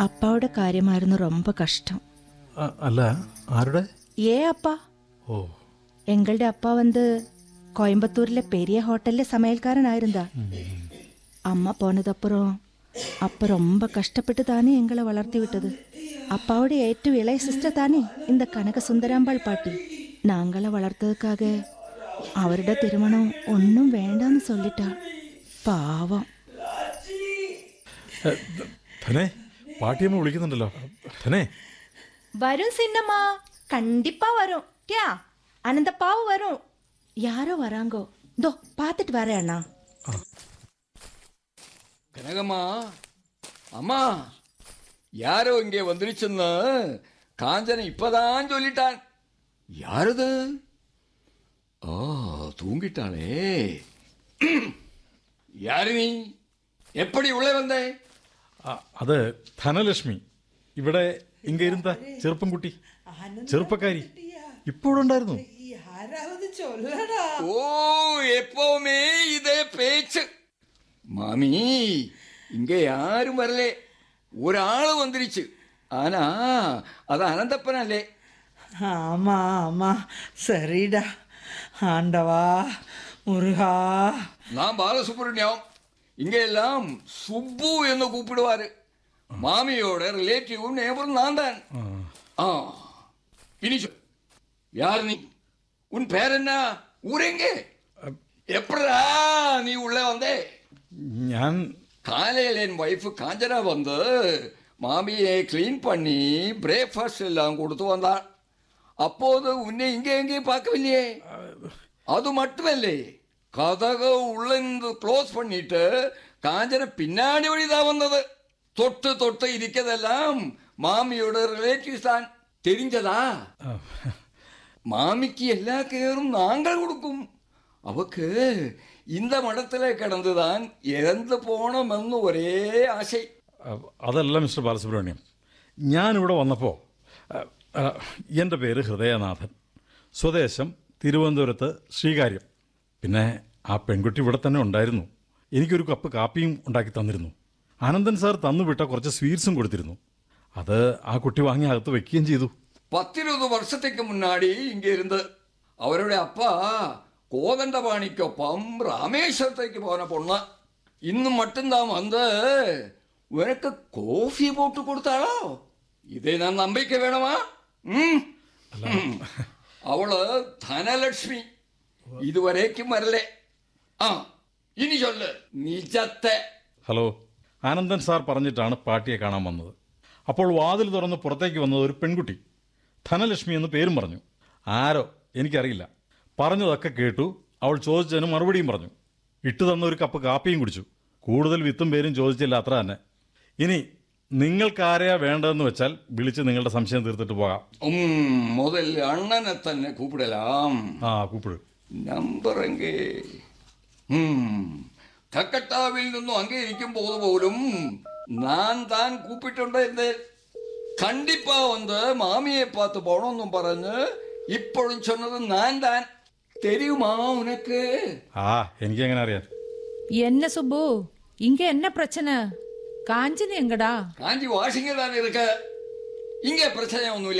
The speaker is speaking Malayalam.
അപ്പാവുടെ കാര്യമായിരുന്നു ரொம்ப കഷ്ടം അ- അല്ല ആരുടെ ഏ அப்பா ഓ எங்களுடைய அப்பா வந்து கோயம்புத்தூர்ல பெரிய ஹோட்டல்ல சமையல்காரன் ஆயிருந்தா அம்மா போனதப்புறம் அப்ப ரொம்ப கஷ்டப்பட்டு தானே எங்களை வளர்த்தி விட்டது அப்பாவோட ഏറ്റവും இளைய சிஸ்டர் தானே இந்த கனக சுந்தராம்பாள் பாட்டி நாங்கள வளர்த்ததுக்காக அவருடைய திருமணம் ஒன்றும் வேண்டாம்னு சொல்லிட்டா പാവം എ, ധ- ധനേ പാട്ടിയമ്മ വിളിക്കുന്നുണ്ടല്ലോ ധനേ வரும் சின்னம்மா கண்டிப்பா வரும் டியா அனந்தப்பாவும் வரும் யாரோ வராங்கோ தோ பார்த்துட்டு வரேன் அண்ணா கனகம்மா அம்மா யாரோ இங்கே வந்துருச்சுன்னு காஞ்சன இப்பதான் சொல்லிட்டான் யாரது ஆ தூங்கிட்டாளே யாரு நீ எப்படி உள்ளே வந்தே അ- അത് ധനലക്ഷ്മി ഇവിടെ ഇങ്ങ ഇരുന്ന ചെറുപ്പം കുട്ടി ചെറുപ്പക്കാരി ഇപ്പോഴുണ്ടായിരുന്നു யாராவது சொல்லடா ஓ எப்பவுமே இதே பேச்சு மாமி இங்க யாரும் வரல ஒரு ஆளு வந்துருச்சு ஆனா அது அனந்தப்பனல்லே ஆமா ஆமா சரிடா ஆண்டவா முருகா நான் பாலசுப்ரமணியம் இங்க எல்லாம் சுப்பு என்று கூப்பிடுவாரு மாமியோட ரிலேட்டிவ் நேபரும் நான் தான் ஆ இனி சொல் யார் நீ உன் பேர் என்ன ஊரெங்க எப்படா நீ உள்ள வந்தே ഞാൻ காலையில் என் ஒய்ஃபு காஞ்சனா வந்து மாமியை க்ளீன் பண்ணி பிரேக்ஃபாஸ்ட் எல்லாம் கொடுத்து வந்தாள் அப்போது உன்னை இங்கே எங்கேயும் பார்க்கவில்லையே அது மட்டுமல்லே கதக உள்ளிருந்து க்ளோஸ் பண்ணிட்டு காஞ்சன பின்னாடி வழிதான் வந்தது தொட்டு தொட்டு இருக்கிறதெல்லாம் மாமியோட ரிலேட்டிவ்ஸ் தான் தெரிஞ்சதா மாமிக்கு எல்லா கேரும் நாங்கள் கொடுக்கும் அவக்கு இந்த மடத்துல கிடந்துதான் இறந்து போனோமெന്ന് ഒരേ ആശை അ- അതല്ല മിസ്റ്റർ ബാലസുബ്രഹ്മണ്യം ഞാനിവിടെ വന്നപ്പോൾ എൻ്റെ പേര് ഹൃദയനാഥൻ സ്വദേശം തിരുവനന്തപുരത്ത് ശ്രീകാര്യം പിന്നെ ആ പെൺകുട്ടി ഇവിടെ തന്നെ ഉണ്ടായിരുന്നു എനിക്കൊരു കപ്പ് കാപ്പിയും ഉണ്ടാക്കി തന്നിരുന്നു ആനന്ദൻ സാർ തന്നുവിട്ട കുറച്ച് സ്വീറ്റ്സും കൊടുത്തിരുന്നു അത് ആ കുട്ടി വാങ്ങി അകത്ത് വെക്കുകയും ചെയ്തു പത്തിരുപത് വർഷത്തേക്ക് മുന്നാടി ഇങ്ങ ഇരുന്ന് അവരുടെ അപ്പ കോതണ്ടപാണിക്കൊപ്പം രാമേശ്വരത്തേക്ക് പോന പൊണ്ണ് ഇന്ന് മട്ടുംതാൻ വന്ന് ഉനക്ക് കോഫി പോട്ട് കൊടുത്താളോ ഇതേ ഞാൻ നമ്പിക്ക വേണമാ ഉം. ഉം. അവള് ധനലക്ഷ്മി ഇതുവരേക്കും വരലേ ആ ഇനി ചൊല്ല് നിജത്തെ ഹലോ ആനന്ദൻ സാർ പറഞ്ഞിട്ടാണ് പാട്ടിയെ കാണാൻ വന്നത് അപ്പോൾ വാതിൽ തുറന്ന് പുറത്തേക്ക് വന്നത് ഒരു പെൺകുട്ടി ധനലക്ഷ്മി എന്ന് പേരും പറഞ്ഞു ആരോ എനിക്കറിയില്ല പറഞ്ഞതൊക്കെ കേട്ടു അവൾ ചോദിച്ചതിന് മറുപടിയും പറഞ്ഞു ഇട്ടു തന്ന ഒരു കപ്പ് കാപ്പിയും കുടിച്ചു കൂടുതൽ വിത്തും പേരും ചോദിച്ചില്ല അത്ര തന്നെ ഇനി നിങ്ങൾക്കാരെയാ വേണ്ടതെന്ന് വെച്ചാൽ വിളിച്ച് നിങ്ങളുടെ സംശയം തീർത്തിട്ട് പോകാം ഉം, മുതൽ അണ്ണനെ തന്നെ കൂപ്പിടലാം ആ കൂപ്പിട് നമ്പർ എങ്കേ കക്കട്ടാവിൽ നിന്നും അങ്ങേ ഇരിക്കുമ്പോൾ പോലും ഞാൻ താൻ കൂപ്പിട്ടുണ്ട് എന്തേ കണ്ടിപ്പാ വന്ന് മാമിയെ പാത്ത് പോണമെന്നും പറഞ്ഞ് ഇപ്പോഴും ചൊന്നത് ഞാൻ താൻ തെരുമാ ഉനക്ക് ആ എനിക്കെങ്ങനെ അറിയാം என்ன சுப்பு இங்க என்ன பிரச்சனை காஞ்சினி எங்கடா കാഞ്ചി വാഷിംഗ് താൻ ഇരിക്ക ഇങ്ങനെ പ്രശ്നം ഒന്നുമില്ല